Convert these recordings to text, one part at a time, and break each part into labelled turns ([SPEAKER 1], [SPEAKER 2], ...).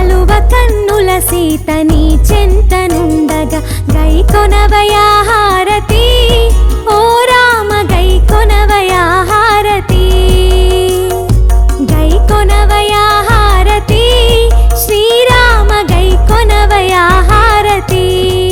[SPEAKER 1] కలువ కన్నుల సీతని చెంతనుండగా గై కొనవయా హారతి ఓ రామ గై కొనవయా హారతి గై కొనవయా హారతి శ్రీరామ గై కొనవయా హారతి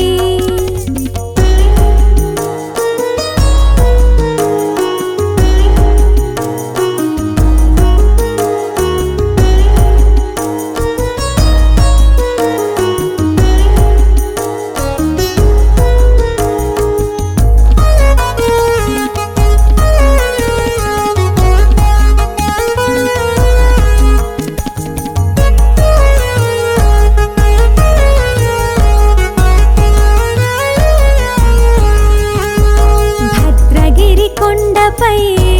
[SPEAKER 1] భద్రగిరి కొండపై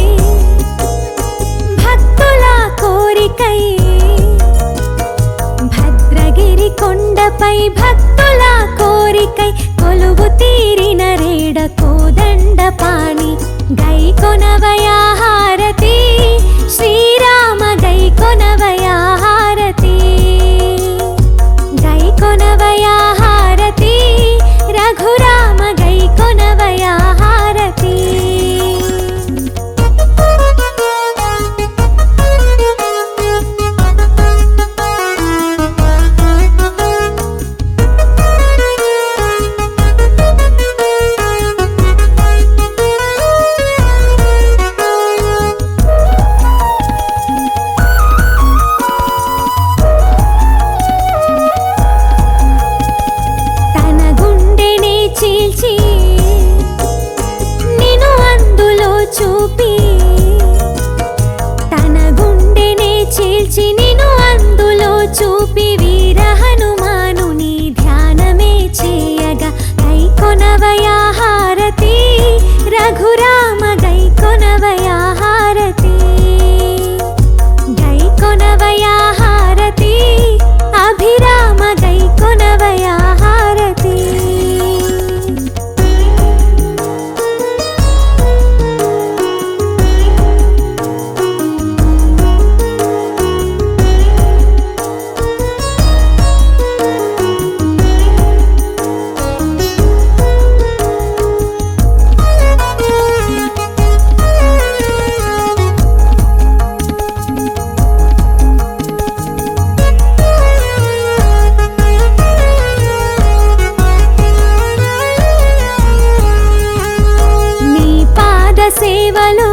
[SPEAKER 1] భక్తుల కోరికై భద్రగిరి కొండపై భక్తుల కోరికై కొలువు తీరిన రేడ కోదండ పాణి గై కొనవయా హారతి శ్రీరామ గై కొనవయా హారతి గై కొనవయా హారతి రఘురామ గై కొనవయా హారతి తన గుండెనే చీల్చి నిన్ను అందులో చూపి తన గుండెనే చీల్చి నిన్ను అందులో చూపి వీర హనుమానుని ధ్యానమే చేయగా గై కొనవయా హారతి రఘురామ గై కొనవయా హారతి గై కొనవయా హారతి అభిరామ గై కొనవయా హారతి నీ పాద సేవలో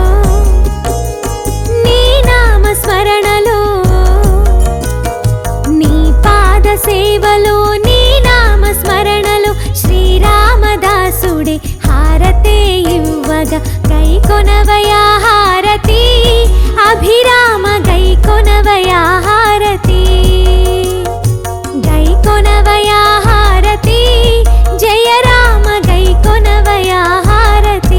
[SPEAKER 1] నీ నామ స్మరణలో నీ పాద సేవలో నీ నామ స్మరణలో శ్రీరామదాసుడే హారతే ఇవ్వగా గై కొనవయా హారతి అభిరామ గై కొనవయా హారతి గై కొనవయా హారతి జయ రామ గై కొనవయా హారతి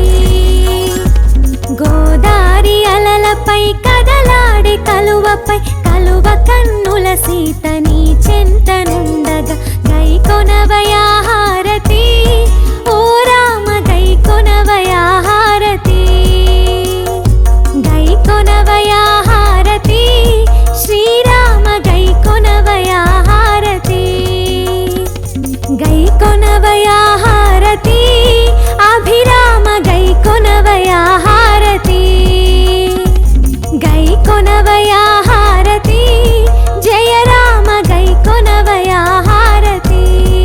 [SPEAKER 1] గోదారి అలలపై కదలాడే కలువపై కలువ కన్నుల సీతని చెంతనుండగా గై కొనవయా హారతి ఓ రామ గై కొనవయా హారతి గై కొనవయా హారతి శ్రీరామ గై కొనవయా హారతి గై కొనవయా హారతి అభిరామ గై కొనవయా హారతి గై కొనవయా హారతి జయ రామ గై కొనవయా హారతి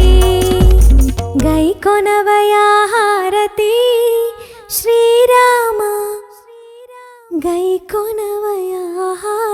[SPEAKER 1] గై కొనవయా హారతి శ్రీరామ గై కొనవయా హారతి